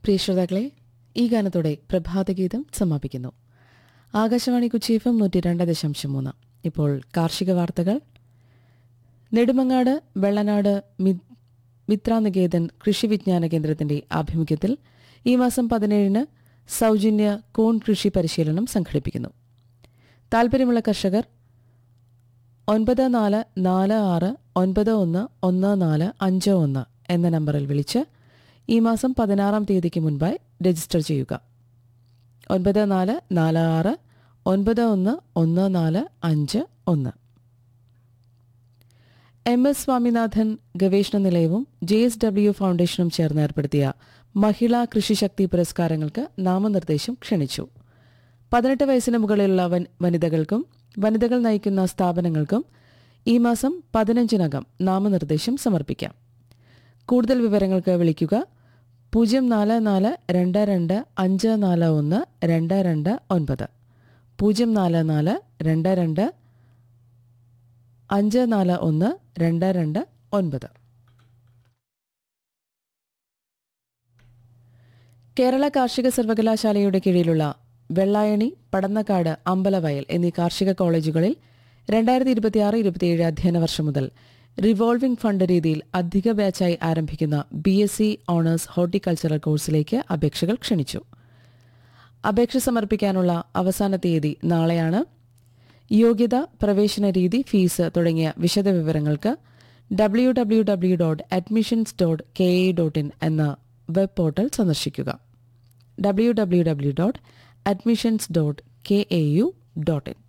പ്രിയ ശ്രോതാക്കളെ ഈ ഗാനത്തോടെ പ്രഭാതഗീതം സമാപിക്കുന്നു ആകാശവാണി കൊച്ചി എഫ് എം നൂറ്റി രണ്ട് ദശാംശം മൂന്ന് ഇപ്പോൾ കാർഷിക വാർത്തകൾ നെടുമങ്ങാട് വെള്ളനാട് മി- മിത്രാനികേതൻ കൃഷി വിജ്ഞാന കേന്ദ്രത്തിന്റെ ആഭിമുഖ്യത്തിൽ ഈ മാസം പതിനേഴിന് സൗജന്യ കോൺ കൃഷി പരിശീലനം സംഘടിപ്പിക്കുന്നു താൽപ്പര്യമുള്ള കർഷകർ ഒൻപത് നാല് നാല് ആറ് ഒൻപത് ഒന്ന് ഒന്ന് നാല് അഞ്ച് ഒന്ന് എന്ന നമ്പറിൽ വിളിച്ച് ഈ മാസം പതിനാറാം തീയതിക്ക് മുൻപായി രജിസ്റ്റർ ചെയ്യുക ഒൻപത് നാല് നാല് ആറ് ഒൻപത് ഒന്ന് ഒന്ന് നാല് അഞ്ച് ഒന്ന് എം എസ് സ്വാമിനാഥൻ ഗവേഷണ നിലയവും ജെ എസ് ഡബ്ല്യു ഫൗണ്ടേഷനും ചേർന്ന് ഏർപ്പെടുത്തിയ മഹിളാ കൃഷിശക്തി പുരസ്കാരങ്ങൾക്ക് നാമനിർദ്ദേശം ക്ഷണിച്ചു പതിനെട്ട് വയസ്സിന് മുകളിലുള്ള വൻ- വനിതകൾക്കും വനിതകൾ നയിക്കുന്ന സ്ഥാപനങ്ങൾക്കും ഈ മാസം പതിനഞ്ചിനകം നാമനിർദ്ദേശം സമർപ്പിക്കാം കൂടുതൽ വിവരങ്ങൾക്ക് വിളിക്കുക പൂജ്യം നാല് നാല് രണ്ട് രണ്ട് അഞ്ച് നാല് ഒന്ന് രണ്ട് രണ്ട് ഒൻപത് പൂജ്യം നാല് നാല് രണ്ട് രണ്ട് അഞ്ച് നാല് ഒന്ന് രണ്ട് രണ്ട് ഒൻപത് കേരള കാർഷിക സർവകലാശാലയുടെ കീഴിലുള്ള വെള്ളായണി പടന്നക്കാട് അമ്പലവയൽ എന്നീ കാർഷിക കോളേജുകളിൽ രണ്ടായിരത്തി ഇരുപത്തിയാറ് ഇരുപത്തിയേഴ് അധ്യയന വർഷം മുതൽ റിവോൾവിംഗ് ഫണ്ട് രീതിയിൽ അധിക ബാച്ചായി ആരംഭിക്കുന്ന B S C honours horticultural കോഴ്സിലേക്ക് അപേക്ഷകൾ ക്ഷണിച്ചു അപേക്ഷ സമർപ്പിക്കാനുള്ള അവസാന തീയതി നാളെയാണ് യോഗ്യത പ്രവേശന രീതി ഫീസ് തുടങ്ങിയ വിശദവിവരങ്ങൾക്ക് W W W dot admissions dot K A dot in എന്ന വെബ് പോർട്ടൽ സന്ദർശിക്കുക W W W dot admissions dot K A U dot in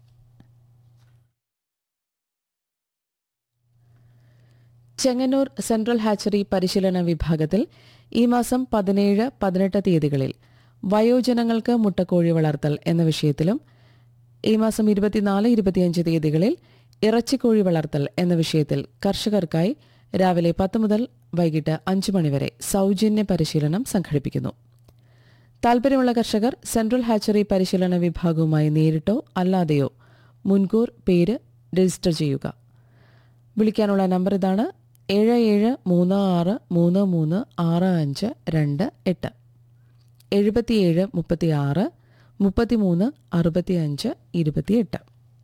Chengannur central hatchery പരിശീലന വിഭാഗത്തിൽ ഈ മാസം പതിനേഴ് പതിനെട്ട് തീയതികളിൽ വയോജനങ്ങൾക്ക് മുട്ടക്കോഴി വളർത്തൽ എന്ന വിഷയത്തിലും ഈ മാസം ഇരുപത്തിനാല് ഇരുപത്തിയഞ്ച് തീയതികളിൽ ഇറച്ചിക്കോഴി വളർത്തൽ എന്ന വിഷയത്തിൽ കർഷകർക്കായി രാവിലെ പത്ത് മുതൽ വൈകിട്ട് അഞ്ച് മണിവരെ സൗജന്യ പരിശീലനം സംഘടിപ്പിക്കുന്നു താൽപ്പര്യമുള്ള കർഷകർ സെൻട്രൽ ഹാച്ചറി പരിശീലന വിഭാഗവുമായി നേരിട്ടോ അല്ലാതെയോ മുൻകൂർ പേര് രജിസ്റ്റർ ചെയ്യുക വിളിക്കാനുള്ള നമ്പർ ഇതാണ് ഏഴ് ഏഴ് മൂന്ന് ആറ് മൂന്ന് മൂന്ന് ആറ് അഞ്ച് രണ്ട് എട്ട് എഴുപത്തിയേഴ് മുപ്പത്തി ആറ് മുപ്പത്തിമൂന്ന് അറുപത്തിയഞ്ച് ഇരുപത്തിയെട്ട്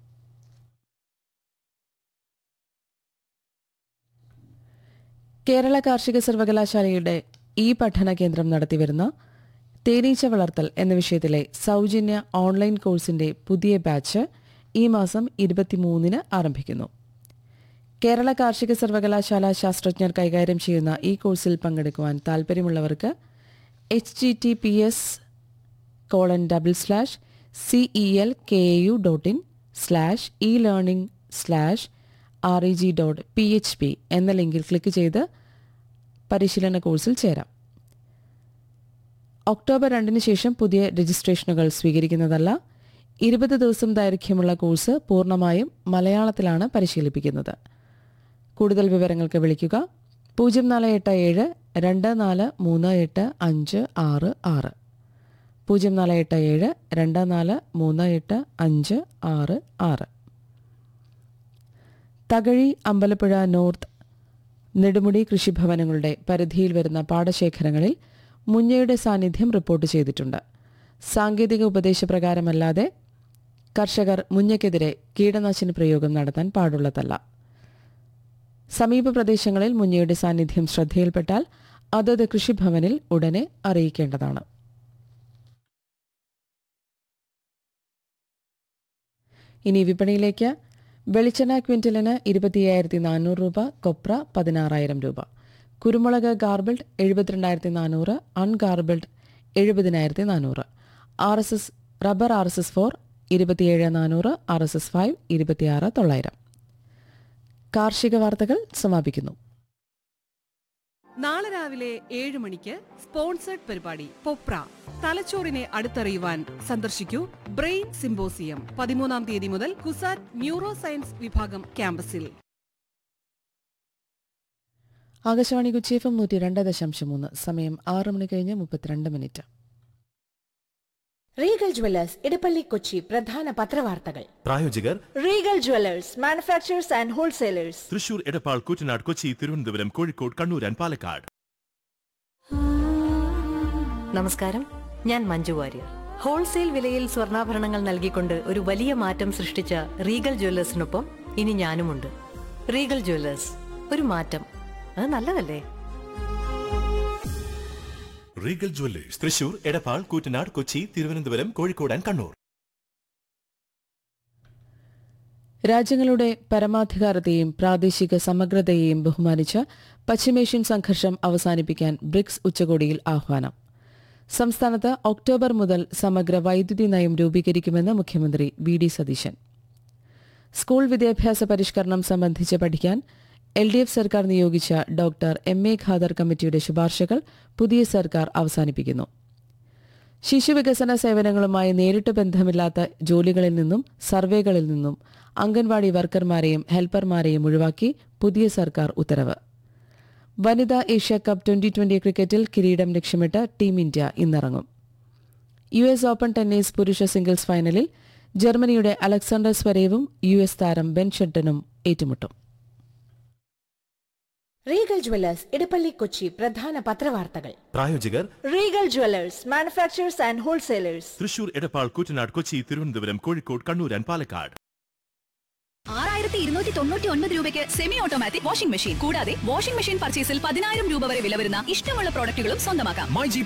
കേരള കാർഷിക സർവകലാശാലയുടെ ഈ പഠന കേന്ദ്രം നടത്തിവരുന്ന തേനീച്ച വളർത്തൽ എന്ന വിഷയത്തിലെ സൗജന്യ ഓൺലൈൻ കോഴ്സിന്റെ പുതിയ ബാച്ച് ഈ മാസം ഇരുപത്തിമൂന്നിന് ആരംഭിക്കുന്നു കേരള കാർഷിക സർവകലാശാല ശാസ്ത്രജ്ഞർ കൈകാര്യം ചെയ്യുന്ന ഈ കോഴ്സിൽ പങ്കെടുക്കുവാൻ താൽപ്പര്യമുള്ളവർക്ക് H G T P S colon double slash C E L K A U dot in slash E learning slash R E G dot P H P എന്ന ലിങ്കിൽ ക്ലിക്ക് ചെയ്ത് പരിശീലന കോഴ്സിൽ ചേരാം ഒക്ടോബർ രണ്ടിന് ശേഷം പുതിയ രജിസ്ട്രേഷനുകൾ സ്വീകരിക്കുന്നതല്ല ഇരുപത് ദിവസം ദൈർഘ്യമുള്ള കോഴ്സ് പൂർണ്ണമായും മലയാളത്തിലാണ് പരിശീലിപ്പിക്കുന്നത് കൂടുതൽ വിവരങ്ങൾക്ക് വിളിക്കുക പൂജ്യം നാല് എട്ട് ഏഴ് രണ്ട് നാല് മൂന്ന് എട്ട് അഞ്ച് ആറ് ആറ് പൂജ്യം നാല് എട്ട് ഏഴ് രണ്ട് നാല് മൂന്ന് എട്ട് അഞ്ച് ആറ് ആറ് തകഴി അമ്പലപ്പുഴ നോർത്ത് നെടുമുടി കൃഷിഭവനങ്ങളുടെ പരിധിയിൽ വരുന്ന പാടശേഖരങ്ങളിൽ മുഞ്ഞയുടെ സാന്നിധ്യം റിപ്പോർട്ട് ചെയ്തിട്ടുണ്ട് സാങ്കേതിക ഉപദേശപ്രകാരമല്ലാതെ കർഷകർ മുഞ്ഞയ്ക്കെതിരെ കീടനാശിനി പ്രയോഗം നടത്താൻ പാടുള്ളതല്ല സമീപ പ്രദേശങ്ങളിൽ മുഞ്ഞയുടെ സാന്നിധ്യം ശ്രദ്ധയിൽപ്പെട്ടാൽ അതത് കൃഷിഭവനിൽ ഉടനെ അറിയിക്കേണ്ടതാണ് ഇനി വിപണിയിലേക്ക് വെളിച്ചെണ്ണ ക്വിന്റലിന് ഇരുപത്തിയ്യായിരത്തി നാനൂറ് രൂപ കൊപ്ര പതിനാറായിരം രൂപ കുരുമുളക് ഗാർബിൾഡ് എഴുപത്തിരണ്ടായിരത്തി നാനൂറ് അൺഗാർബിൾഡ് എഴുപതിനായിരത്തി നാനൂറ് R S S rubber R S S four ഇരുപത്തിയേഴ് നാനൂറ് ആർ എസ് എസ് ഫൈവ് ഇരുപത്തിയാറ് തൊള്ളായിരം കാർഷിക വാർത്തകൾ സമാപിക്കുന്നു നാളെ രാവിലെ ഏഴ് മണിക്ക് സ്പോൺസേഡ് പരിപാടി പൊപ്ര തലച്ചോറിനെ അടുത്തറിയുവാൻ സന്ദർശിക്കൂ ബ്രെയിൻ സിംബോസിയം പതിമൂന്നാം തീയതി മുതൽ കുസാറ്റ് ന്യൂറോ സയൻസ് വിഭാഗം ക്യാമ്പസിൽ ആകാശവാണി കൊച്ചി എഫ് എം നൂറ്റി രണ്ട് ദശാംശം മൂന്ന് സമയം ആറ് മണി കഴിഞ്ഞ് മുപ്പത്തിരണ്ട് minute Regal Jewellers Edappally Kochi പ്രധാന പത്രവാർത്തകൾ പ്രായോജകർ Regal Jewellers manufacturers and wholesalers Thrissur Edappal Koottanad Kochi Thiruvananthapuram Kozhikode Kannur and Palakkad നമസ്കാരം ഞാൻ മഞ്ജു വാര്യർ ഹോൾസെയിൽ വിലയിൽ സ്വർണ്ണാഭരണങ്ങൾ നൽകിക്കൊണ്ട് ഒരു വലിയ മാറ്റം സൃഷ്ടിച്ച റീഗൽ ജ്വല്ലേഴ്സിനൊപ്പം ഇനി ഞാനുമുണ്ട് റീഗൽ ജ്വല്ലേഴ്സ് ഒരു മാറ്റം അത് നല്ലതല്ലേ Regal Jewellers Thrissur Edappal Koottanad Kochi Thiruvananthapuram Kozhikode and Kannur രാജ്യങ്ങളുടെ പരമാധികാരത്തെയും പ്രാദേശിക സമഗ്രതയെയും ബഹുമാനിച്ച് പശ്ചിമേഷ്യൻ സംഘർഷം അവസാനിപ്പിക്കാൻ ബ്രിക്സ് ഉച്ചകോടിയിൽ ആഹ്വാനം സംസ്ഥാനത്ത് ഒക്ടോബർ മുതൽ സമഗ്ര വൈദ്യുതി നയം രൂപീകരിക്കുമെന്ന് മുഖ്യമന്ത്രി വി ഡി സതീശൻ സ്കൂൾ വിദ്യാഭ്യാസ പരിഷ്കരണം സംബന്ധിച്ച് പഠിക്കാൻ എൽ ഡി എഫ് സർക്കാർ നിയോഗിച്ച ഡോക്ടർ എം എ ഖാദർ കമ്മിറ്റിയുടെ ശുപാർശകൾ പുതിയ സർക്കാർ അവസാനിപ്പിക്കുന്നു ശിശുവികസന സേവനങ്ങളുമായി നേരിട്ട് ബന്ധമില്ലാത്ത ജോലികളിൽ നിന്നും സർവേകളിൽ നിന്നും അംഗൻവാടി വർക്കർമാരെയും ഹെൽപ്പർമാരെയും ഒഴിവാക്കി പുതിയ സർക്കാർ ഉത്തരവ് വനിതാ ഏഷ്യ കപ്പ് ട്വന്റി ട്വന്റി ക്രിക്കറ്റിൽ കിരീടം ലക്ഷ്യമിട്ട് ടീം ഇന്ത്യ ഇന്നിറങ്ങും യു എസ് ഓപ്പൺ ടെന്നീസ് പുരുഷ സിംഗിൾസ് ഫൈനലിൽ ജർമ്മനിയുടെ അലക്സാണ്ടർ സ്വരേവും യു എസ് താരം ബെൻ ഷെട്ടനും ഏറ്റുമുട്ടും റീഗൽ ജ്വല്ലേഴ്സ് ഇടപ്പള്ളി കൊച്ചി പ്രധാന പത്രവാർത്തകൾ പ്രായോജകർ Regal Jewellers manufacturers and wholesalers Thrissur Edappal Koottanad Kochi Thiruvananthapuram Kozhikode Kannur and Palakkad ആറായിരത്തി ഇരുന്നൂറ്റി തൊണ്ണൂറ്റി ഒൻപത് രൂപയ്ക്ക് സെമി ഓട്ടോമാറ്റിക് വാഷിംഗ് മെഷീൻ കൂടാതെ വാഷിംഗ് മെഷീൻ പർച്ചേസിൽ പതിനായിരം രൂപ വരെ വില വരുന്ന ഇഷ്ടമുള്ള പ്രോഡക്റ്റുകളും സ്വന്തമാക്കാം മൈ ജി